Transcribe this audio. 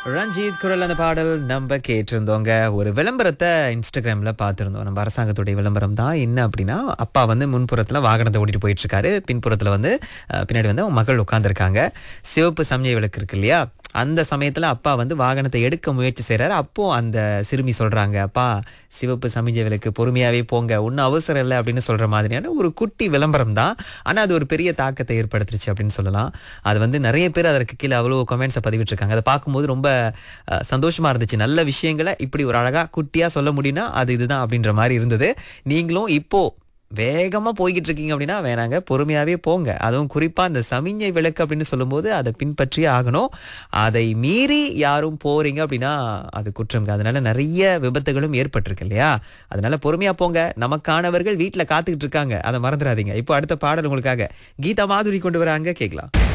ரஞ்சித் குரல் அந்த பாடல் நம்ம கேட்டிருந்தோங்க ஒரு விளம்பரத்தை இன்ஸ்டாகிராம்ல பார்த்துருந்தோம் நம்ம அரசாங்கத்துடைய விளம்பரம் தான் என்ன அப்படின்னா அப்பா வந்து முன்புறத்துல வாகனத்தை ஓட்டிட்டு போயிட்டு இருக்காரு பின்புறத்துல வந்து அஹ், பின்னாடி வந்து அவங்க மகள் உட்காந்துருக்காங்க சிவப்பு சமய விளக்கு இருக்கு இல்லையா அந்த சமயத்துல அப்பா வந்து வாகனத்தை எடுக்க முயற்சி செய்றாரு அப்போ அந்த சிறுமி சொல்றாங்க அப்பா சிவப்பு சமிஞ்ச விளக்கு பொறுமையாவே போங்க ஒன்றும் அவசரம் இல்லை அப்படின்னு சொல்ற மாதிரியான ஒரு குட்டி விளம்பரம் தான் ஆனா அது ஒரு பெரிய தாக்கத்தை ஏற்படுத்துச்சு அப்படின்னு சொல்லலாம் அது வந்து நிறைய பேர் அதற்கு கீழே அவ்வளோ கமெண்ட்ஸை பதிவிட்டிருக்காங்க அதை பார்க்கும்போது ரொம்ப அஹ், சந்தோஷமா இருந்துச்சு நல்ல விஷயங்களை இப்படி ஒரு அழகா குட்டியா சொல்ல முடியும்னா அது இதுதான் அப்படின்ற மாதிரி இருந்தது நீங்களும் இப்போ வேகமா போய்கிட்டு இருக்கீங்க அப்படின்னா வேணாங்க பொறுமையாவே போங்க அதுவும் குறிப்பா இந்த சமிஞ்சை விளக்கு அப்படின்னு சொல்லும்போது அதை பின்பற்றியே ஆகணும் அதை மீறி யாரும் போறீங்க அப்படின்னா அது குற்றம்ங்க அதனால நிறைய விபத்துகளும் ஏற்பட்டிருக்கு இல்லையா அதனால பொறுமையா போங்க நமக்கானவர்கள் வீட்டுல காத்துக்கிட்டு இருக்காங்க அதை மறந்துடாதீங்க இப்போ அடுத்த பாடல் உங்களுக்காக கீதா மாதுரி கொண்டு வராங்க கேட்கலாம்